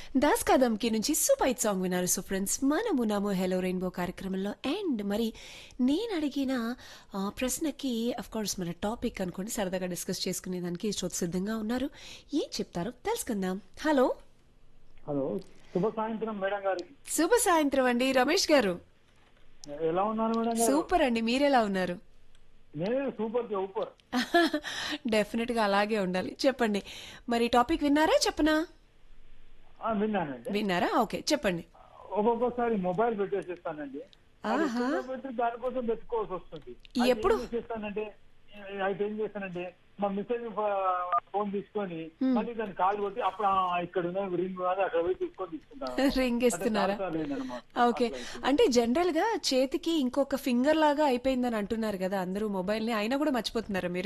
దాస్ కదంకి నుంచి సూపైట్ సాంగ్ విన్నారు సో ఫ్రెండ్స్ మనము నామో హెలో రెయిన్బో కార్యక్రమంలో అండ్ మరి నేను అడిగిన ఆ, ప్రశ్నకి అఫ్ కోర్స్ మన టాపిక్ అనుకోండి సరదాగా డిస్కస్ చేసుకునే దానికి శ్రోత సిద్ధంగా ఉన్నారు ఏం చెప్తారో తెలుసుకుందాం హలో హలో శుభ సాయంత్రం మేడం గారికి శుభ సాయంత్రం అండి రమేష్ గారు ఎలా ఉన్నారు మేడం గారు సూపర్ అండి మీరెలా ఉన్నారు నేను సూపర్ సూపర్ డెఫినెట్ గా అలాగే ఉండాలి చెప్పండి మరి టాపిక్ విన్నారా చెప్పనా ఆ, విన్నానండి విన్నారా ఓకే చెప్పండి ఒక్కొక్కసారి మొబైల్ పెట్టేసేస్తానండి అది ఆహా. కింద పెట్టి దానికోసం వెతుకోవాల్సి వస్తుంది ఎప్పుడు? అయితే ఏం చేస్తానంటే అయితే ఏం చేస్తానంటే మా మిస్సెస్ ఫోన్ తీసుకొని మళ్ళీ దాన్ని కాల్ కొట్టి అప్పుడు ఆ, ఇక్కడ ఉన్న రింగ్ అది అక్కడ పోయి తీసుకొని తీసుకుంటాను రింగ్ ఇస్తున్నారా అంటే చాలాసార్లు అయిందన్నమాట. ఓకే అంటే జనరల్ గా చేతికి ఇంకొక ఫింగర్ లాగా అయిపోయిందని అంటున్నారు కదా అందరూ మొబైల్ ని అయినా కూడా మర్చిపోతున్నారా మీరు